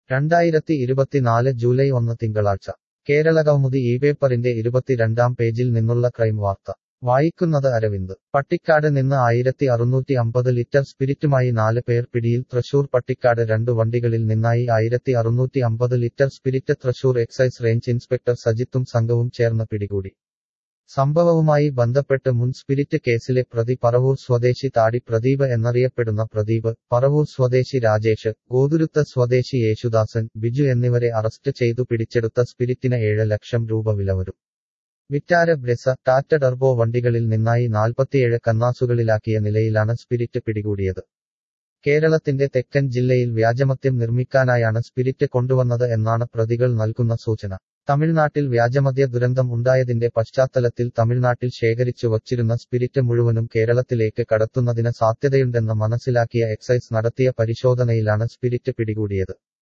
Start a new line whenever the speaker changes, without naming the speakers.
രണ്ടായിരത്തി ഇരുപത്തിനാല് ജൂലൈ ഒന്ന് തിങ്കളാഴ്ച കേരളകൗമുദി ഈ പേപ്പറിന്റെ ഇരുപത്തിരണ്ടാം പേജിൽ നിന്നുള്ള ക്രൈം വാർത്ത വായിക്കുന്നത് അരവിന്ദ് പട്ടിക്കാട് നിന്ന് ആയിരത്തി അറുന്നൂറ്റി അമ്പത് ലിറ്റർ സ്പിരിറ്റുമായി നാല് പേർ പിടിയിൽ തൃശൂർ പട്ടിക്കാട് രണ്ടു വണ്ടികളിൽ നിന്നായി ആയിരത്തി അറുന്നൂറ്റി അമ്പത് litre spirit Thrissur excise range inspector സജിത്തും സംഘവും ചേർന്ന് പിടികൂടി സംഭവവുമായി ബന്ധപ്പെട്ട് മുൻ സ്പിരിറ്റ് കേസിലെ പ്രതി പറവൂർ സ്വദേശി താടി പ്രദീപ് എന്നറിയപ്പെടുന്ന പ്രദീപ് പറവൂർ സ്വദേശി രാജേഷ് ഗോതുരുത്ത സ്വദേശി യേശുദാസൻ ബിജു എന്നിവരെ അറസ്റ്റ് ചെയ്തു പിടിച്ചെടുത്ത സ്പിരിറ്റിന് ഏഴ് ലക്ഷം രൂപ വില വരും വിറ്റാര ബ്രെസ ടാറ്റ ഡർബോ വണ്ടികളിൽ നിന്നായി നാൽപ്പത്തിയേഴ് കന്നാസുകളിലാക്കിയ നിലയിലാണ് സ്പിരിറ്റ് പിടികൂടിയത് കേരളത്തിന്റെ തെക്കൻ ജില്ലയിൽ വ്യാജമദ്യം നിർമ്മിക്കാനായാണ് സ്പിരിറ്റ് കൊണ്ടുവന്നത് എന്നാണ് പ്രതികൾ നൽകുന്ന സൂചന തമിഴ്നാട്ടിൽ വ്യാജമദ്യ ദുരന്തം ഉണ്ടായതിന്റെ പശ്ചാത്തലത്തിൽ തമിഴ്നാട്ടിൽ ശേഖരിച്ചു വച്ചിരുന്ന സ്പിരിറ്റ് മുഴുവനും കേരളത്തിലേക്ക് കടത്തുന്നതിന് സാധ്യതയുണ്ടെന്ന് മനസ്സിലാക്കിയ എക്സൈസ് നടത്തിയ പരിശോധനയിലാണ് സ്പിരിറ്റ് പിടികൂടിയത്